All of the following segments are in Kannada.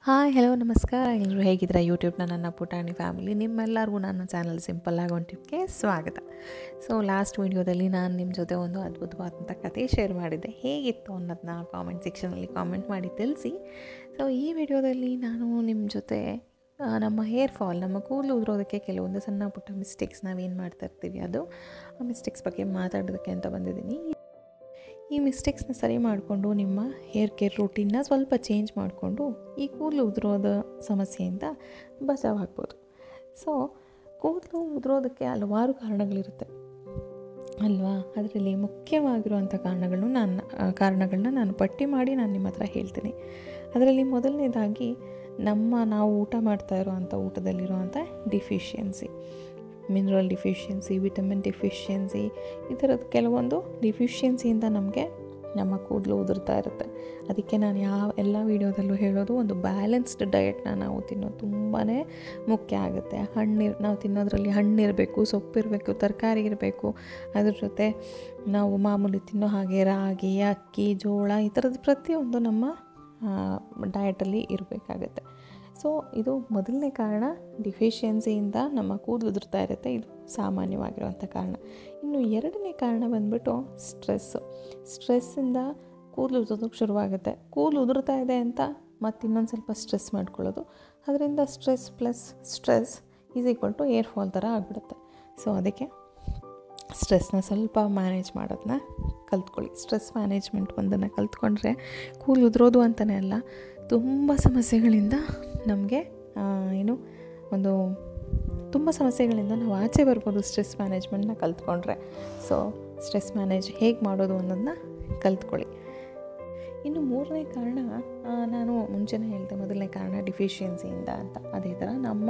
ಹಾಯ್ ಹಲೋ ನಮಸ್ಕಾರ ಎಲ್ಲರೂ ಹೇಗಿದ್ದೀರಾ ಯೂಟ್ಯೂಬ್ನ ನನ್ನ ಪುಟಾಣಿ ಫ್ಯಾಮಿಲಿ ನಿಮ್ಮೆಲ್ಲರಿಗೂ ನನ್ನ ಚಾನಲ್ ಸಿಂಪಲ್ ಆಗಿ ಒಂದು ಟಿಪ್ಗೆ ಸ್ವಾಗತ ಸೊ ಲಾಸ್ಟ್ ವೀಡಿಯೋದಲ್ಲಿ ನಾನು ನಿಮ್ಮ ಜೊತೆ ಒಂದು ಅದ್ಭುತವಾದಂಥ ಕತೆ ಶೇರ್ ಮಾಡಿದ್ದೆ ಹೇಗಿತ್ತು ಅನ್ನೋದನ್ನ ಕಾಮೆಂಟ್ ಸೆಕ್ಷನಲ್ಲಿ ಕಾಮೆಂಟ್ ಮಾಡಿ ತಿಳಿಸಿ ಸೊ ಈ ವಿಡಿಯೋದಲ್ಲಿ ನಾನು ನಿಮ್ಮ ಜೊತೆ ಆ, ನಮ್ಮ ಹೇರ್ ಫಾಲ್ ನಮ್ಮ ಕೂದಲು ಉದುರೋದಕ್ಕೆ ಕೆಲವೊಂದು ಸಣ್ಣ ಪುಟ್ಟ ಮಿಸ್ಟೇಕ್ಸ್ ನಾವೇನು ಮಾಡ್ತಾ ಇರ್ತೀವಿ ಅದು ಆ ಮಿಸ್ಟೇಕ್ಸ್ ಬಗ್ಗೆ ಮಾತಾಡೋದಕ್ಕೆ ಅಂತ ಬಂದಿದ್ದೀನಿ ಈ ಮಿಸ್ಟೇಕ್ಸ್ನ ಸರಿ ಮಾಡಿಕೊಂಡು ನಿಮ್ಮ ಹೇರ್ ಕೇರ್ ರೂಟೀನ್ನ ಸ್ವಲ್ಪ ಚೇಂಜ್ ಮಾಡಿಕೊಂಡು ಈ ಕೂದಲು ಉದುರೋದ ಸಮಸ್ಯೆಯಿಂದ ಬಚಾವಾಗ್ಬೋದು ಸೊ ಕೂದಲು ಉದುರೋದಕ್ಕೆ ಹಲವಾರು ಕಾರಣಗಳಿರುತ್ತೆ ಅಲ್ವಾ ಅದರಲ್ಲಿ ಮುಖ್ಯವಾಗಿರುವಂಥ ಕಾರಣಗಳನ್ನು ನಾನು ಆ, ಕಾರಣಗಳನ್ನ ನಾನು ಪಟ್ಟಿ ಮಾಡಿ ನಾನು ನಿಮ್ಮ ಹತ್ರ ಹೇಳ್ತೀನಿ ಅದರಲ್ಲಿ ಮೊದಲನೇದಾಗಿ ನಮ್ಮ ನಾವು ಊಟ ಮಾಡ್ತಾ ಇರೋವಂಥ ಊಟದಲ್ಲಿರುವಂಥ deficiency mineral deficiency vitamin deficiency ಈ ಥರದ ಕೆಲವೊಂದು ಡಿಫಿಷಿಯನ್ಸಿಯಿಂದ ನಮಗೆ ನಮ್ಮ ಕೂದಲು ಉದುರ್ತಾ ಇರುತ್ತೆ ಅದಕ್ಕೆ ನಾನು ಯಾವ ಎಲ್ಲ ವೀಡಿಯೋದಲ್ಲೂ ಹೇಳೋದು ಒಂದು ಬ್ಯಾಲೆನ್ಸ್ಡ್ ಡಯಟ್ನ ನಾವು ತಿನ್ನೋದು ತುಂಬಾ ಮುಖ್ಯ ಆಗುತ್ತೆ ಹಣ್ಣು ನಾವು ತಿನ್ನೋದ್ರಲ್ಲಿ ಹಣ್ಣಿರಬೇಕು ಸೊಪ್ಪಿರಬೇಕು ತರಕಾರಿ ಇರಬೇಕು ಅದ್ರ ಜೊತೆ ನಾವು ಮಾಮೂಲಿ ತಿನ್ನೋ ಹಾಗೆ ರಾಗಿ ಅಕ್ಕಿ ಜೋಳ ಈ ಥರದ್ದು ಪ್ರತಿಯೊಂದು ನಮ್ಮ ಡಯಟಲ್ಲಿ ಇರಬೇಕಾಗತ್ತೆ ಸೊ ಇದು ಮೊದಲನೇ ಕಾರಣ ಡಿಫಿಷಿಯನ್ಸಿಯಿಂದ ನಮ್ಮ ಕೂದಲು ಉದುರ್ತಾ ಇರುತ್ತೆ ಇದು ಸಾಮಾನ್ಯವಾಗಿರುವಂಥ ಕಾರಣ ಇನ್ನು ಎರಡನೇ ಕಾರಣ ಬಂದ್ಬಿಟ್ಟು ಸ್ಟ್ರೆಸ್ಸು ಸ್ಟ್ರೆಸ್ಸಿಂದ ಕೂದಲು ಉದುರೋದಕ್ಕೆ ಶುರುವಾಗುತ್ತೆ ಕೂದಲು ಉದುರ್ತಾ ಇದೆ ಅಂತ ಮತ್ತು ಇನ್ನೊಂದು ಸ್ವಲ್ಪ ಸ್ಟ್ರೆಸ್ ಮಾಡ್ಕೊಳ್ಳೋದು ಅದರಿಂದ stress plus stress is equal to hair fall ಥರ ಆಗಿಬಿಡುತ್ತೆ ಸೊ ಅದಕ್ಕೆ ಸ್ಟ್ರೆಸ್ನ ಸ್ವಲ್ಪ ಮ್ಯಾನೇಜ್ ಮಾಡೋದನ್ನ ಕಲ್ತ್ಕೊಳ್ಳಿ ಸ್ಟ್ರೆಸ್ ಮ್ಯಾನೇಜ್ಮೆಂಟ್ ಒಂದನ್ನು ಕಲ್ತ್ಕೊಂಡ್ರೆ ಕೂದಲು ಉದುರೋದು ಅಂತಲೇ ಅಲ್ಲ ತುಂಬ ಸಮಸ್ಯೆಗಳಿಂದ ನಮಗೆ ಏನು ಒಂದು ತುಂಬ ಸಮಸ್ಯೆಗಳಿಂದ ನಾವು ಆಚೆ ಬರ್ಬೋದು ಸ್ಟ್ರೆಸ್ ಮ್ಯಾನೇಜ್ಮೆಂಟ್ನ ಕಲ್ತ್ಕೊಂಡ್ರೆ ಸೊ ಸ್ಟ್ರೆಸ್ ಮ್ಯಾನೇಜ್ ಹೇಗೆ ಮಾಡೋದು ಅನ್ನೋದನ್ನ ಕಲ್ತ್ಕೊಳ್ಳಿ ಇನ್ನು ಮೂರನೇ ಕಾರಣ ಆ, ನಾನು ಮುಂಚೆನೇ ಹೇಳಿದೆ ಮೊದಲನೇ ಕಾರಣ ಡಿಫಿಷಿಯನ್ಸಿಯಿಂದ ಅಂತ ಅದೇ ಥರ ನಮ್ಮ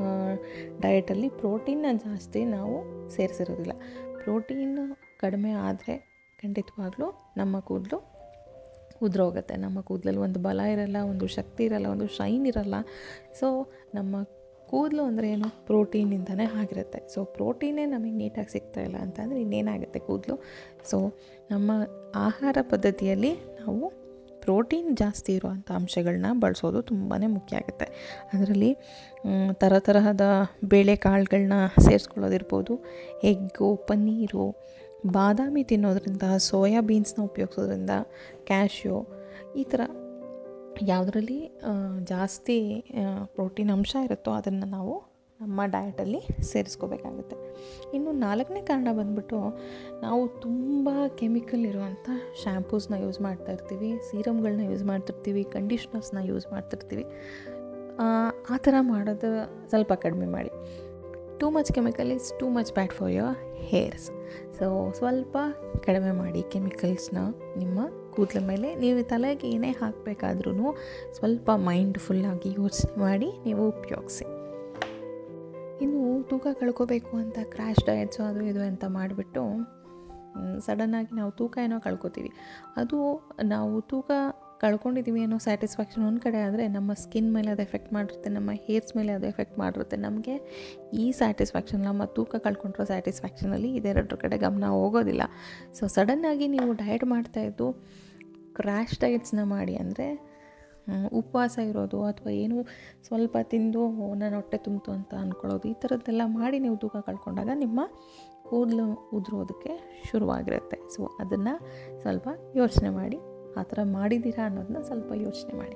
ಡಯಟಲ್ಲಿ ಪ್ರೋಟೀನ್ನ ಜಾಸ್ತಿ ನಾವು ಸೇರಿಸಿರೋದಿಲ್ಲ ಪ್ರೋಟೀನ್ ಕಡಿಮೆ ಆದರೆ ಖಂಡಿತವಾಗ್ಲೂ ನಮ್ಮ ಕೂದಲು ಉದುರೋಗುತ್ತೆ ನಮ್ಮ ಕೂದಲಲ್ಲಿ ಒಂದು ಬಲ ಇರಲ್ಲ ಒಂದು ಶಕ್ತಿ ಇರಲ್ಲ ಒಂದು ಶೈನ್ ಇರಲ್ಲ ಸೊ ನಮ್ಮ ಕೂದಲು ಅಂದರೆ ಏನು ಪ್ರೋಟೀನಿಂದನೇ ಆಗಿರುತ್ತೆ ಸೊ ಪ್ರೋಟೀನೇ ನಮಗೆ ನೀಟಾಗಿ ಸಿಗ್ತಾ ಇಲ್ಲ ಅಂತಂದರೆ ಇನ್ನೇನಾಗುತ್ತೆ ಕೂದಲು ಸೊ ನಮ್ಮ ಆಹಾರ ಪದ್ಧತಿಯಲ್ಲಿ ನಾವು ಪ್ರೋಟೀನ್ ಜಾಸ್ತಿ ಇರುವಂಥ ಅಂಶಗಳನ್ನ ಬಳಸೋದು ತುಂಬಾ ಮುಖ್ಯ ಆಗುತ್ತೆ ಅದರಲ್ಲಿ ಮ್, ಥರ ತರಹದ ಬೇಳೆಕಾಳುಗಳನ್ನ ಸೇರಿಸ್ಕೊಳ್ಳೋದಿರ್ಬೋದು ಎಗ್ಗು ಪನ್ನೀರು ಬಾದಾಮಿ ತಿನ್ನೋದ್ರಿಂದ ಸೋಯಾ ಬೀನ್ಸ್ನ ಉಪಯೋಗಿಸೋದ್ರಿಂದ ಕ್ಯಾಶ್ಯೂ ಈ ಥರ ಯಾವುದರಲ್ಲಿ ಜಾಸ್ತಿ ಪ್ರೋಟೀನ್ ಅಂಶ ಇರುತ್ತೋ ಅದನ್ನು ನಾವು ನಮ್ಮ ಡಯಟಲ್ಲಿ ಸೇರಿಸ್ಕೋಬೇಕಾಗುತ್ತೆ ಇನ್ನು ನಾಲ್ಕನೇ ಕಾರಣ ಬಂದ್ಬಿಟ್ಟು ನಾವು ತುಂಬ ಕೆಮಿಕಲ್ ಇರುವಂಥ ಶ್ಯಾಂಪೂಸ್ನ ಯೂಸ್ ಮಾಡ್ತಾ ಇರ್ತೀವಿ ಸೀರಮ್ಗಳನ್ನ ಯೂಸ್ ಮಾಡ್ತಿರ್ತೀವಿ ಕಂಡೀಷ್ನರ್ಸ್ನ ಯೂಸ್ ಮಾಡ್ತಿರ್ತೀವಿ ಆ, ಆ ಥರ ಮಾಡೋದು ಸ್ವಲ್ಪ ಕಡಿಮೆ ಮಾಡಿ too much chemical is too much bad for your hairs so ಸ್ವಲ್ಪ ಕಡಿಮೆ ಮಾಡಿ ಕೆಮಿಕಲ್ಸ್ನ ನಿಮ್ಮ ಕೂದಲ ಮೇಲೆ ನೀವು ತಲೆಗೆ ಏನೇ ಹಾಕಬೇಕಾದ್ರೂ ಸ್ವಲ್ಪ ಮೈಂಡ್ಫುಲ್ಲಾಗಿ ಯೋಚನೆ ಮಾಡಿ ನೀವು ಉಪಯೋಗಿಸಿ ಇನ್ನು ತೂಕ ಕಳ್ಕೋಬೇಕು ಅಂತ ಕ್ರ್ಯಾಶ್ ಡಯಟ್ಸು ಅದು ಇದು ಅಂತ ಮಾಡಿಬಿಟ್ಟು ಸಡನ್ನಾಗಿ ನಾವು ತೂಕ ಏನೋ ಕಳ್ಕೊತೀವಿ ಅದು ನಾವು ತೂಕ ಕಳ್ಕೊಂಡಿದ್ದೀವಿ ಅನ್ನೋ ಸ್ಯಾಟಿಸ್ಫ್ಯಾಕ್ಷನ್ ಒಂದು ಕಡೆ ಆದರೆ ನಮ್ಮ ಸ್ಕಿನ್ ಮೇಲೆ ಅದು ಎಫೆಕ್ಟ್ ಮಾಡಿರುತ್ತೆ ನಮ್ಮ ಹೇರ್ಸ್ ಮೇಲೆ ಅದು ಎಫೆಕ್ಟ್ ಮಾಡಿರುತ್ತೆ ನಮಗೆ ಈ ಸ್ಯಾಟಿಸ್ಫ್ಯಾಕ್ಷನ್ ನಮ್ಮ ತೂಕ ಕಳ್ಕೊಂಡಿರೋ ಸ್ಯಾಟಿಸ್ಫ್ಯಾಕ್ಷನಲ್ಲಿ ಇದೆರಡರ ಕಡೆ ಗಮನ ಹೋಗೋದಿಲ್ಲ ಸೊ ಸಡನ್ನಾಗಿ ನೀವು ಡಯಟ್ ಮಾಡ್ತಾಯಿದ್ದು ಕ್ರ್ಯಾಶ್ ಡಯಟ್ಸ್ನ ಮಾಡಿ ಅಂದರೆ ಉಪವಾಸ ಇರೋದು ಅಥವಾ ಏನು ಸ್ವಲ್ಪ ತಿಂದು "ಓ, ನನ್ನ ಹೊಟ್ಟೆ ತುಂಬಿತು ಅಂತ ಅಂದ್ಕೊಳ್ಳೋದು ಈ ಥರದ್ದೆಲ್ಲ ಮಾಡಿ ನೀವು ತೂಕ ಕಳ್ಕೊಂಡಾಗ ನಿಮ್ಮ ಕೂದಲು ಉದುರೋದಕ್ಕೆ ಶುರುವಾಗಿರುತ್ತೆ ಸೊ ಅದನ್ನು ಸ್ವಲ್ಪ ಯೋಚನೆ ಮಾಡಿ ಆ ಥರ ಮಾಡಿದ್ದೀರಾ ಅನ್ನೋದನ್ನ ಸ್ವಲ್ಪ ಯೋಚನೆ ಮಾಡಿ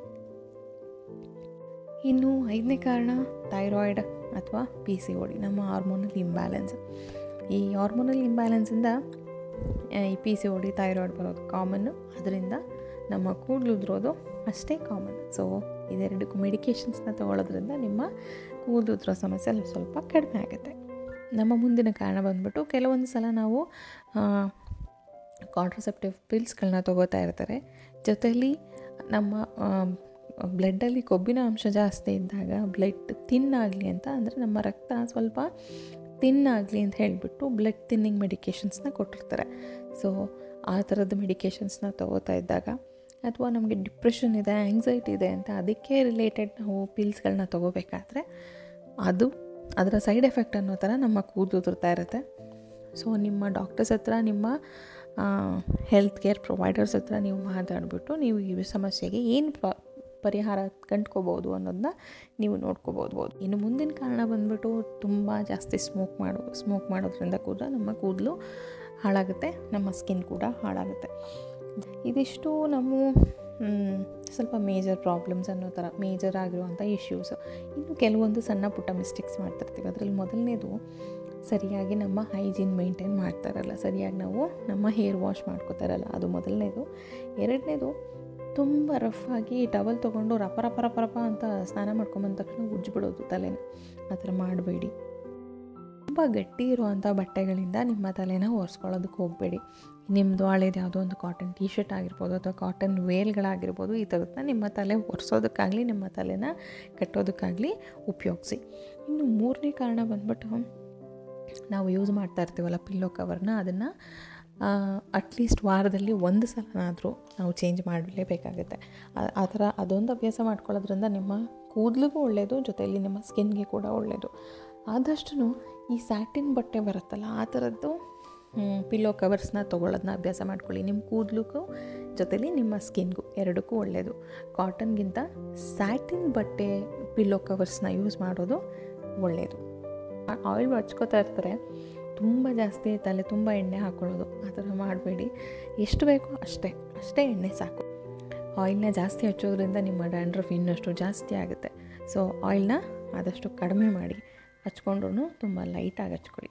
ಇನ್ನು ಐದನೇ ಕಾರಣ ಥೈರಾಯ್ಡ್ ಅಥವಾ P C O D hormonal imbalance ಈ ಹಾರ್ಮೋನಲ್ ಇಂಬ್ಯಾಲೆನ್ಸಿಂದ ಈ ಪಿ ಸಿ ಓಡಿ ಥೈರಾಯ್ಡ್ ಬರೋದು ಕಾಮನ್ನು ಅದರಿಂದ ನಮ್ಮ ಕೂದಲು ಉದುರೋದು ಅಷ್ಟೇ ಕಾಮನ್ ಸೊ ಇದೆರಡಕ್ಕೂ ಮೆಡಿಕೇಷನ್ಸ್ನ ತೊಗೊಳೋದ್ರಿಂದ ನಿಮ್ಮ ಕೂದಲು ಉದುರೋ ಸಮಸ್ಯೆ ಅಲ್ಲಿ ಸ್ವಲ್ಪ ಕಡಿಮೆ ಆಗುತ್ತೆ ನಮ್ಮ ಮುಂದಿನ ಕಾರಣ ಬಂದ್ಬಿಟ್ಟು ಕೆಲವೊಂದು ಸಲ ನಾವು ಕಾಂಟ್ರಸೆಪ್ಟಿವ್ ಪಿಲ್ಸ್ಗಳನ್ನ ತೊಗೋತಾ ಇರ್ತಾರೆ ಜೊತೆಯಲ್ಲಿ ನಮ್ಮ ಬ್ಲಡ್ಡಲ್ಲಿ ಕೊಬ್ಬಿನ ಅಂಶ ಜಾಸ್ತಿ ಇದ್ದಾಗ ಬ್ಲಡ್ ತಿನ್ನಾಗಲಿ ಅಂತ ಅಂದರೆ ನಮ್ಮ ರಕ್ತ ಸ್ವಲ್ಪ ತಿನ್ನಾಗಲಿ ಅಂತ ಹೇಳಿಬಿಟ್ಟು ಬ್ಲಡ್ ತಿನ್ನಿಂಗ್ ಮೆಡಿಕೇಷನ್ಸ್ನ ಕೊಟ್ಟಿರ್ತಾರೆ ಸೊ ಆ ಥರದ ಮೆಡಿಕೇಷನ್ಸ್ನ ತೊಗೋತಾ ಇದ್ದಾಗ ಅಥವಾ ನಮಗೆ ಡಿಪ್ರೆಷನ್ ಇದೆ ಆ್ಯಂಗ್ಸೈಟಿ ಇದೆ ಅಂತ ಅದಕ್ಕೆ ರಿಲೇಟೆಡ್ ನಾವು ಪಿಲ್ಸ್ಗಳನ್ನ ತೊಗೋಬೇಕಾದ್ರೆ ಅದು ಅದರ ಸೈಡ್ ಎಫೆಕ್ಟ್ ಅನ್ನೋ ಥರ ನಮ್ಮ ಕೂದಲು ಉದುರ್ತಾ ಇರುತ್ತೆ ಸೊ ನಿಮ್ಮ ಡಾಕ್ಟರ್ಸ್ ಹತ್ರ ನಿಮ್ಮ ಹೆಲ್ತ್ ಕೇರ್ ಪ್ರೊವೈಡರ್ಸ್ ಹತ್ರ ನೀವು ಮಾತಾಡಿಬಿಟ್ಟು ನೀವು ಈ ಸಮಸ್ಯೆಗೆ ಏನು ಪ್ರಾ ಪರಿಹಾರ ಕಂಡ್ಕೋಬೋದು ಅನ್ನೋದನ್ನ ನೀವು ನೋಡ್ಕೋಬೋದು ಇನ್ನು ಮುಂದಿನ ಕಾರಣ ಬಂದ್ಬಿಟ್ಟು ತುಂಬ ಜಾಸ್ತಿ ಸ್ಮೋಕ್ ಮಾಡೋದು ಸ್ಮೋಕ್ ಮಾಡೋದ್ರಿಂದ ಕೂಡ ನಮ್ಮ ಕೂದಲು ಹಾಳಾಗುತ್ತೆ ನಮ್ಮ ಸ್ಕಿನ್ ಕೂಡ ಹಾಳಾಗುತ್ತೆ ಇದಿಷ್ಟು ನಮ್ಮ ಮ್, ಸ್ವಲ್ಪ ಮೇಜರ್ ಪ್ರಾಬ್ಲಮ್ಸ್ ಅನ್ನೋ ಥರ ಮೇಜರ್ ಆಗಿರುವಂಥ ಇಶ್ಯೂಸು ಇನ್ನು ಕೆಲವೊಂದು ಸಣ್ಣ ಪುಟ್ಟ ಮಿಸ್ಟೇಕ್ಸ್ ಮಾಡ್ತಿರ್ತೀವಿ ಅದರಲ್ಲಿ ಮೊದಲನೇದು ಸರಿಯಾಗಿ ನಮ್ಮ ಹೈಜೀನ್ ಮೇಂಟೈನ್ ಮಾಡ್ತಾರಲ್ಲ ಸರಿಯಾಗಿ ನಾವು ನಮ್ಮ ಹೇರ್ ವಾಶ್ ಮಾಡ್ಕೋತಾರಲ್ಲ ಅದು ಮೊದಲನೇದು ಎರಡನೇದು ತುಂಬ ರಫ್ ಆಗಿ ಟವಲ್ ತೊಗೊಂಡು ರಪ ರಪ ರಪ ರಪ ಅಂತ ಸ್ನಾನ ಮಾಡ್ಕೊಂಬಂದ ತಕ್ಷಣ ಉಜ್ಜಿಬಿಡೋದು ತಲೆನ ಆ ಥರ ಮಾಡಬೇಡಿ ತುಂಬ ಗಟ್ಟಿ ಇರುವಂಥ ಬಟ್ಟೆಗಳಿಂದ ನಿಮ್ಮ ತಲೆನ ಒರೆಸ್ಕೊಳ್ಳೋದಕ್ಕೆ ಹೋಗಬೇಡಿ ನಿಮ್ಮದು ಹಳೇದು ಯಾವುದೋ ಒಂದು ಕಾಟನ್ ಟೀ ಶರ್ಟ್ ಆಗಿರ್ಬೋದು ಅಥವಾ ಕಾಟನ್ ವೇಲ್ಗಳಾಗಿರ್ಬೋದು ಈ ಥರದನ್ನ ನಿಮ್ಮ ತಲೆ ಒರೆಸೋದಕ್ಕಾಗಲಿ ನಿಮ್ಮ ತಲೆನ ಕಟ್ಟೋದಕ್ಕಾಗಲಿ ಉಪಯೋಗಿಸಿ ಇನ್ನು ಮೂರನೇ ಕಾರಣ ಬಂದ್ಬಿಟ್ಟು ನಾವು ಯೂಸ್ ಮಾಡ್ತಾ ಇರ್ತೀವಲ್ಲ ಪಿಲ್ಲೋ ಕವರ್ನ ಅದನ್ನು ಅಟ್ಲೀಸ್ಟ್ ವಾರದಲ್ಲಿ ಒಂದು ಸಲನಾದರೂ ನಾವು ಚೇಂಜ್ ಮಾಡಲೇಬೇಕಾಗುತ್ತೆ ಆ- ಆ ಥರ ಅದೊಂದು ಅಭ್ಯಾಸ ಮಾಡ್ಕೊಳ್ಳೋದ್ರಿಂದ ನಿಮ್ಮ ಕೂದಲಿಗೂ ಒಳ್ಳೆಯದು ಜೊತೆಯಲ್ಲಿ ನಿಮ್ಮ ಸ್ಕಿನ್ಗೆ ಕೂಡ ಒಳ್ಳೆಯದು ಆದಷ್ಟು ಈ ಸ್ಯಾಟಿನ್ ಬಟ್ಟೆ ಬರುತ್ತಲ್ಲ ಆ ಥರದ್ದು ಪಿಲ್ಲೋ ಕವರ್ಸ್ನ ತೊಗೊಳ್ಳೋದನ್ನ ಅಭ್ಯಾಸ ಮಾಡ್ಕೊಳ್ಳಿ ನಿಮ್ಮ ಕೂದಲಿಗೂ ಜೊತೆಲಿ ನಿಮ್ಮ ಸ್ಕಿನ್ಗೂ ಎರಡಕ್ಕೂ ಒಳ್ಳೆಯದು ಕಾಟನ್ಗಿಂತ ಸ್ಯಾಟಿನ್ ಬಟ್ಟೆ ಪಿಲ್ಲೋ ಕವರ್ಸ್ನ ಯೂಸ್ ಮಾಡೋದು ಒಳ್ಳೆಯದು ಆಯಿಲ್ ಹಚ್ಕೋತಾ ಇರ್ತಾರೆ ತುಂಬ ಜಾಸ್ತಿ ತಲೆ ತುಂಬ ಎಣ್ಣೆ ಹಾಕ್ಕೊಳ್ಳೋದು ಆ ಥರ ಮಾಡಬೇಡಿ ಎಷ್ಟು ಬೇಕೋ ಅಷ್ಟೇ ಅಷ್ಟೇ ಎಣ್ಣೆ ಸಾಕು ಆಯಿಲ್ನ ಜಾಸ್ತಿ ಹಚ್ಚೋದ್ರಿಂದ ನಿಮ್ಮ ಡ್ಯಾಂಡ್ರಫ್ ಇನ್ನಷ್ಟು ಜಾಸ್ತಿ ಆಗುತ್ತೆ ಸೊ ಆಯಿಲ್ನ ಆದಷ್ಟು ಕಡಿಮೆ ಮಾಡಿ ಹಚ್ಕೊಂಡ್ರೂ ತುಂಬ ಲೈಟಾಗಿ ಹಚ್ಕೊಳ್ಳಿ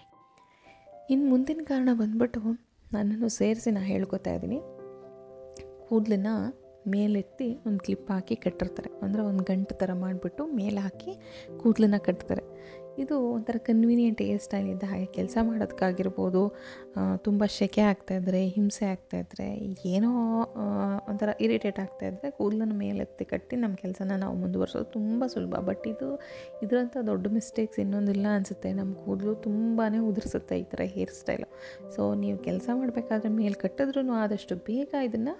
ಇನ್ನು ಮುಂದಿನ ಕಾರಣ ಬಂದ್ಬಿಟ್ಟು ನನ್ನನ್ನು ಸೇರಿಸಿ ನಾನು ಹೇಳ್ಕೊತಾ ಇದ್ದೀನಿ ಕೂದಲನ್ನ ಮೇಲೆತ್ತಿ ಒಂದು ಕ್ಲಿಪ್ ಹಾಕಿ ಕಟ್ಟಿರ್ತಾರೆ ಅಂದರೆ ಒಂದು ಗಂಟು ಥರ ಮಾಡಿಬಿಟ್ಟು ಮೇಲೆ ಹಾಕಿ ಕೂದಲನ್ನ ಕಟ್ತಾರೆ ಇದು ಒಂಥರ ಕನ್ವೀನಿಯೆಂಟ್ ಹೇರ್ ಸ್ಟೈಲ್ ಇದ್ದ ಹಾಗೆ ಕೆಲಸ ಮಾಡೋದಕ್ಕಾಗಿರ್ಬೋದು ತುಂಬ ಸೆಕೆ ಆಗ್ತಾಯಿದ್ರೆ ಹಿಂಸೆ ಆಗ್ತಾಯಿದ್ರೆ ಏನೋ ಆ, ಒಂಥರ ಇರಿಟೇಟ್ ಆಗ್ತಾಯಿದ್ರೆ ಕೂದಲನ್ನು ಮೇಲೆತ್ತಿ ಕಟ್ಟಿ ನಮ್ಮ ಕೆಲಸನ ನಾವು ಮುಂದುವರ್ಸೋದು ತುಂಬ ಸುಲಭ ಬಟ್ ಇದು ಇದರಂಥ ದೊಡ್ಡ ಮಿಸ್ಟೇಕ್ಸ್ ಇನ್ನೊಂದಿಲ್ಲ ಅನಿಸುತ್ತೆ ನಮ್ಮ ಕೂದಲು ತುಂಬಾ ಉದುರಿಸುತ್ತೆ ಈ ಥರ ಹೇರ್ ಸ್ಟೈಲು ಸೊ ನೀವು ಕೆಲಸ ಮಾಡಬೇಕಾದ್ರೆ ಮೇಲೆ ಕಟ್ಟಿದ್ರೂ ಆದಷ್ಟು ಬೇಗ ಇದನ್ನು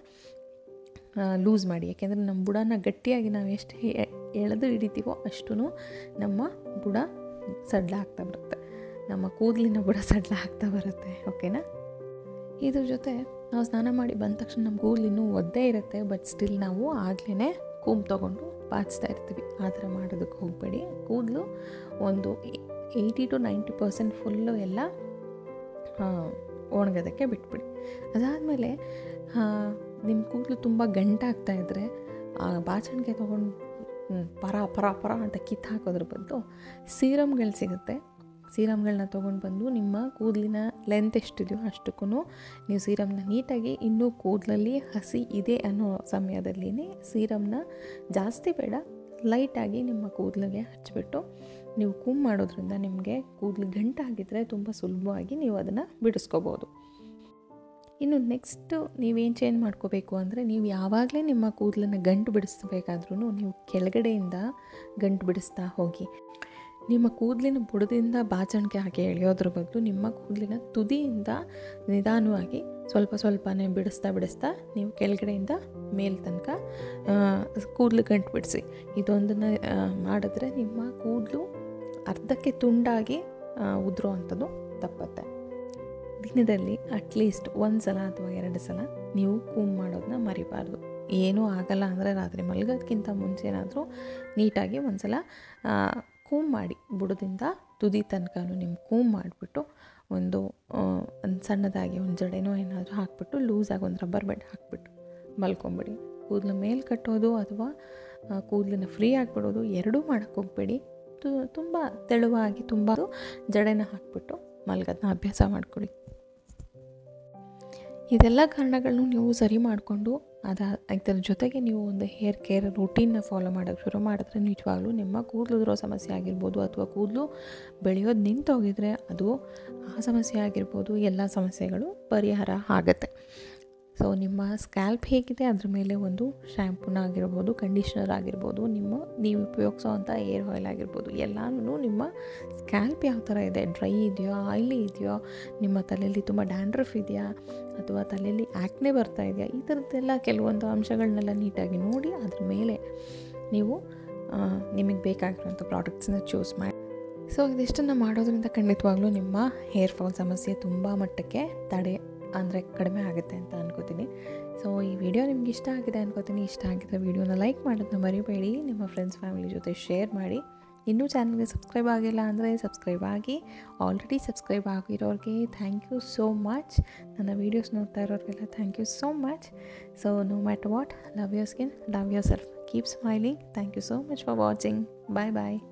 ಲೂಸ್ ಮಾಡಿ ಯಾಕೆಂದರೆ ನಮ್ಮ ಬುಡನ ಗಟ್ಟಿಯಾಗಿ ನಾವು ಎಷ್ಟು ಹೆ- ಎಳೆದು ಹಿಡಿತೀವೋ ಅಷ್ಟು ನಮ್ಮ ಬುಡ ಸಡ್ಲ ಆಗ್ತಾ ಬರುತ್ತೆ ನಮ್ಮ ಕೂದಲಿನ ಬುಡ ಸಡ್ಲ ಆಗ್ತಾ ಬರುತ್ತೆ ಓಕೆನಾ ಇದ್ರ ಜೊತೆ ನಾವು ಸ್ನಾನ ಮಾಡಿ ಬಂದ ತಕ್ಷಣ ನಮ್ಮ ಕೂದಲು ಇನ್ನೂ ಒದ್ದೇ ಇರುತ್ತೆ ಬಟ್ ಸ್ಟಿಲ್ ನಾವು ಆಗಲೇ ಕೂಮ್ ತೊಗೊಂಡು ಬಾಚ್ತಾ ಇರ್ತೀವಿ ಆ ಥರ ಮಾಡೋದಕ್ಕೆ ಹೋಗಬೇಡಿ ಕೂದಲು ಒಂದು eighty to ninety percent full ಎಲ್ಲ ಆ, ಒಣಗೋದಕ್ಕೆ ಬಿಟ್ಬಿಡಿ ಅದಾದಮೇಲೆ ನಿಮ್ಮ ಕೂದಲು ತುಂಬ ಗಂಟಾಗ್ತಾ ಇದ್ದರೆ ಆ ಬಾಚಣಿಗೆ ತೊಗೊಂಡು ಹ್ಮ್, ಪರ ಪರ ಪರ ಅಂತ ಕಿತ್ತು ಹಾಕೋದ್ರ ಬದಲು ಸೀರಮ್ಗಳು ಸಿಗುತ್ತೆ ಸೀರಮ್ಗಳನ್ನ ತೊಗೊಂಡು ಬಂದು ನಿಮ್ಮ ಕೂದಲಿನ ಲೆಂತ್ ಎಷ್ಟಿದೆಯೋ ಅಷ್ಟಕ್ಕೂ ನೀವು ಸೀರಮ್ನ ನೀಟಾಗಿ ಇನ್ನೂ ಕೂದಲಲ್ಲಿ ಹಸಿ ಇದೆ ಅನ್ನೋ ಸಮಯದಲ್ಲಿನೇ ಸೀರಮ್ನ ಜಾಸ್ತಿ ಬೇಡ ಲೈಟಾಗಿ ನಿಮ್ಮ ಕೂದಲಿಗೆ ಹಚ್ಚಿಬಿಟ್ಟು ನೀವು ಕೂಮ್ ಮಾಡೋದ್ರಿಂದ ನಿಮಗೆ ಕೂದಲು ಗಂಟಾಗಿದ್ದರೆ ತುಂಬ ಸುಲಭವಾಗಿ ನೀವು ಅದನ್ನು ಬಿಡಿಸ್ಕೋಬೋದು ಇನ್ನು ನೆಕ್ಸ್ಟು ನೀವೇನು ಚೇಂಜ್ ಮಾಡ್ಕೋಬೇಕು ಅಂದರೆ ನೀವು ಯಾವಾಗಲೇ ನಿಮ್ಮ ಕೂದಲನ್ನು ಗಂಟು ಬಿಡಿಸ್ಬೇಕಾದ್ರೂ ನೀವು ಕೆಳಗಡೆಯಿಂದ ಗಂಟು ಬಿಡಿಸ್ತಾ ಹೋಗಿ ನಿಮ್ಮ ಕೂದಲಿನ ಬುಡದಿಂದ ಬಾಚಣಿಗೆ ಹಾಕಿ ಎಳೆಯೋದ್ರ ಬದಲು ನಿಮ್ಮ ಕೂದಲಿನ ತುದಿಯಿಂದ ನಿಧಾನವಾಗಿ ಸ್ವಲ್ಪ ಸ್ವಲ್ಪನೇ ಬಿಡಿಸ್ತಾ ಬಿಡಿಸ್ತಾ ನೀವು ಕೆಳಗಡೆಯಿಂದ ಮೇಲ್ ತನಕ ಕೂದಲು ಗಂಟು ಬಿಡಿಸಿ ಇದೊಂದನ್ನು ಆ, ಮಾಡಿದ್ರೆ ನಿಮ್ಮ ಕೂದಲು ಅರ್ಧಕ್ಕೆ ತುಂಡಾಗಿ ಆ, ಉದುರೋ ಅಂಥದ್ದು ತಪ್ಪತ್ತೆ ದಿನದಲ್ಲಿ ಅಟ್ಲೀಸ್ಟ್ ಒಂದು ಸಲ ಅಥವಾ ಎರಡು ಸಲ ನೀವು ಕೂಮ್ ಮಾಡೋದನ್ನ ಮರಿಬಾರ್ದು ಏನೂ ಆಗಲ್ಲ ಅಂದರೆ ರಾತ್ರಿ ಮಲಗೋದಕ್ಕಿಂತ ಮುಂಚೆನಾದರೂ ನೀಟಾಗಿ ಒಂದು ಸಲ ಕೂಮ್ ಮಾಡಿ ಬುಡದಿಂದ ತುದಿ ತನಕನೂ ನಿಮ್ಮ ಕೂಮ್ ಮಾಡಿಬಿಟ್ಟು ಒಂದು ಆ, ಒಂದು ಸಣ್ಣದಾಗಿ ಒಂದು ಜಡೆನೋ ಏನಾದರೂ ಹಾಕ್ಬಿಟ್ಟು ಲೂಸಾಗಿ ಒಂದು ರಬ್ಬರ್ ಬೆಡ್ ಹಾಕ್ಬಿಟ್ಟು ಮಲ್ಕೊಂಬಿಡಿ ಕೂದಲು ಮೇಲೆ ಕಟ್ಟೋದು ಅಥವಾ ಆ, ಕೂದಲನ್ನ ಫ್ರೀ ಆಗಿಬಿಡೋದು ಎರಡೂ ಮಾಡೋಕ್ಕೆ ಹೋಗಬೇಡಿ ತುಂಬ ತೆಳುವಾಗಿ ತುಂಬ ಜಡೆನ ಹಾಕ್ಬಿಟ್ಟು ಮಲ್ಗೋದನ್ನ ಅಭ್ಯಾಸ ಮಾಡ್ಕೊಳ್ಳಿ ಇದೆಲ್ಲ ಕಾರಣಗಳನ್ನು ನೀವು ಸರಿ ಮಾಡಿಕೊಂಡು ಅದ ಇದರ ಜೊತೆಗೆ ನೀವು ಒಂದು ಹೇರ್ ಕೇರ್ ರೂಟೀನ್ನ ಫಾಲೋ ಮಾಡೋಕ್ಕೆ ಶುರು ಮಾಡಿದ್ರೆ ನಿಜವಾಗ್ಲೂ ನಿಮ್ಮ ಕೂದಲು ಉದುರೋ ಸಮಸ್ಯೆ ಆಗಿರ್ಬೋದು ಅಥವಾ ಕೂದಲು ಬೆಳೆಯೋದು ನಿಂತೋಗಿದ್ರೆ ಅದು ಆ ಸಮಸ್ಯೆ ಆಗಿರ್ಬೋದು ಎಲ್ಲ ಸಮಸ್ಯೆಗಳು ಪರಿಹಾರ ಆಗುತ್ತೆ ಸೊ ನಿಮ್ಮ ಸ್ಕ್ಯಾಲ್ಪ್ ಹೇಗಿದೆ ಅದ್ರ ಮೇಲೆ ಒಂದು ಶ್ಯಾಂಪೂನ ಆಗಿರ್ಬೋದು ಕಂಡೀಷ್ನರ್ ಆಗಿರ್ಬೋದು ನಿಮ್ಮ ನೀವು ಉಪಯೋಗಿಸೋವಂಥ ಏರ್ ಆಯಿಲ್ ಆಗಿರ್ಬೋದು ಎಲ್ಲನೂ ನಿಮ್ಮ ಸ್ಕ್ಯಾಲ್ಪ್ ಯಾವ ಥರ ಇದೆ ಡ್ರೈ ಇದೆಯೋ ಆಯಿಲಿ ಇದೆಯೋ ನಿಮ್ಮ ತಲೆಯಲ್ಲಿ ತುಂಬ ಡ್ಯಾಂಡ್ರಫ್ ಇದೆಯಾ ಅಥವಾ ತಲೆಯಲ್ಲಿ ಆ್ಯಕ್ನೆ ಬರ್ತಾ ಇದೆಯಾ ಈ ಥರದ್ದೆಲ್ಲ ಕೆಲವೊಂದು ಅಂಶಗಳನ್ನೆಲ್ಲ ನೀಟಾಗಿ ನೋಡಿ ಅದ್ರ ಮೇಲೆ ನೀವು ನಿಮಗೆ ಬೇಕಾಗಿರುವಂಥ ಪ್ರಾಡಕ್ಟ್ಸನ್ನ ಚೂಸ್ ಮಾಡಿ ಸೊ ಇದಿಷ್ಟನ್ನು ಮಾಡೋದ್ರಿಂದ ಖಂಡಿತವಾಗ್ಲೂ ನಿಮ್ಮ ಹೇರ್ ಫಾಲ್ ಸಮಸ್ಯೆ ತುಂಬ ಮಟ್ಟಕ್ಕೆ ತಡೆ ಅಂದರೆ ಕಡಿಮೆ ಆಗುತ್ತೆ ಅಂತ ಅನ್ಕೋತೀನಿ ಸೊ ಈ ವಿಡಿಯೋ ನಿಮ್ಗೆ ಇಷ್ಟ ಆಗಿದೆ ಅನ್ಕೋತೀನಿ ಇಷ್ಟ ಆಗಿದ್ರೆ ವಿಡಿಯೋನ ಲೈಕ್ ಮಾಡೋದನ್ನ ಮರಿಬೇಡಿ ನಿಮ್ಮ ಫ್ರೆಂಡ್ಸ್ ಫ್ಯಾಮಿಲಿ ಜೊತೆ ಶೇರ್ ಮಾಡಿ ಇನ್ನೂ ಚಾನಲ್ಗೆ ಸಬ್ಸ್ಕ್ರೈಬ್ ಆಗಿಲ್ಲ ಅಂದರೆ ಸಬ್ಸ್ಕ್ರೈಬ್ ಆಗಿ ಆಲ್ರೆಡಿ ಸಬ್ಸ್ಕ್ರೈಬ್ ಆಗಿರೋರಿಗೆ ಥ್ಯಾಂಕ್ ಯು ಸೋ ಮಚ್ ನನ್ನ ವೀಡಿಯೋಸ್ ನೋಡ್ತಾ ಇರೋರಿಗೆಲ್ಲ thank you so much so no matter what love your skin love yourself keep smiling thank you so much for watching bye bye